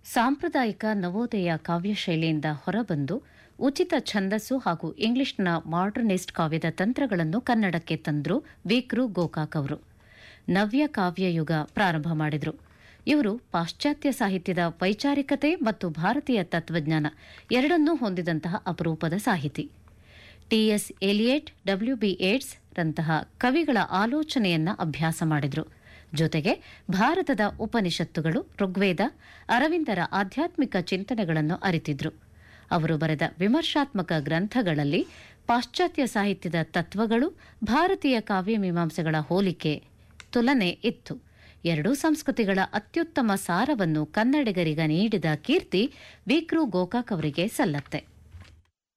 ಸಾಂಪ್ರದಾಯಿಕ ನವೋದಯ ಕಾವ್ಯಶೈಲಿಯಿಂದ ಹೊರಬಂದು ಉಚಿತ ಛಂದಸ್ಸು ಹಾಗೂ ಇಂಗ್ಲಿಷ್ನ ಮಾಡರ್ನಿಸ್ಟ್ ಕಾವ್ಯದ ತಂತ್ರಗಳನ್ನು ಕನ್ನಡಕ್ಕೆ ತಂದ್ರು ವಿಕ್ರು ಗೋಕಾಕ್ ಅವರು ನವ್ಯ ಕಾವ್ಯಯುಗ ಪ್ರಾರಂಭ ಮಾಡಿದರು ಇವರು ಪಾಶ್ಚಾತ್ಯ ಸಾಹಿತ್ಯದ ವೈಚಾರಿಕತೆ ಮತ್ತು ಭಾರತೀಯ ತತ್ವಜ್ಞಾನ ಎರಡನ್ನೂ ಹೊಂದಿದಂತಹ ಅಪರೂಪದ ಸಾಹಿತಿ T S Eliot W B Yeats ರಂತಹ ಕವಿಗಳ ಆಲೋಚನೆಯನ್ನ ಅಭ್ಯಾಸ ಮಾಡಿದ್ರು ಜೊತೆಗೆ ಭಾರತದ ಉಪನಿಷತ್ತುಗಳು ಋಗ್ವೇದ ಅರವಿಂದರ ಆಧ್ಯಾತ್ಮಿಕ ಚಿಂತನೆಗಳನ್ನು ಅರಿತಿದ್ರು ಅವರು ಬರೆದ ವಿಮರ್ಶಾತ್ಮಕ ಗ್ರಂಥಗಳಲ್ಲಿ ಪಾಶ್ಚಾತ್ಯ ಸಾಹಿತ್ಯದ ತತ್ವಗಳು ಭಾರತೀಯ ಕಾವ್ಯಮೀಮಾಂಸೆಗಳ ಹೋಲಿಕೆ ತುಲನೆ ಇತ್ತು ಎರಡೂ ಸಂಸ್ಕೃತಿಗಳ ಅತ್ಯುತ್ತಮ ಸಾರವನ್ನು ಕನ್ನಡಿಗರಿಗೆ ನೀಡಿದ ಕೀರ್ತಿ ವಿಕ್ರು ಗೋಕಾಕ್ ಅವರಿಗೆ ಸಲ್ಲತ್ತೆ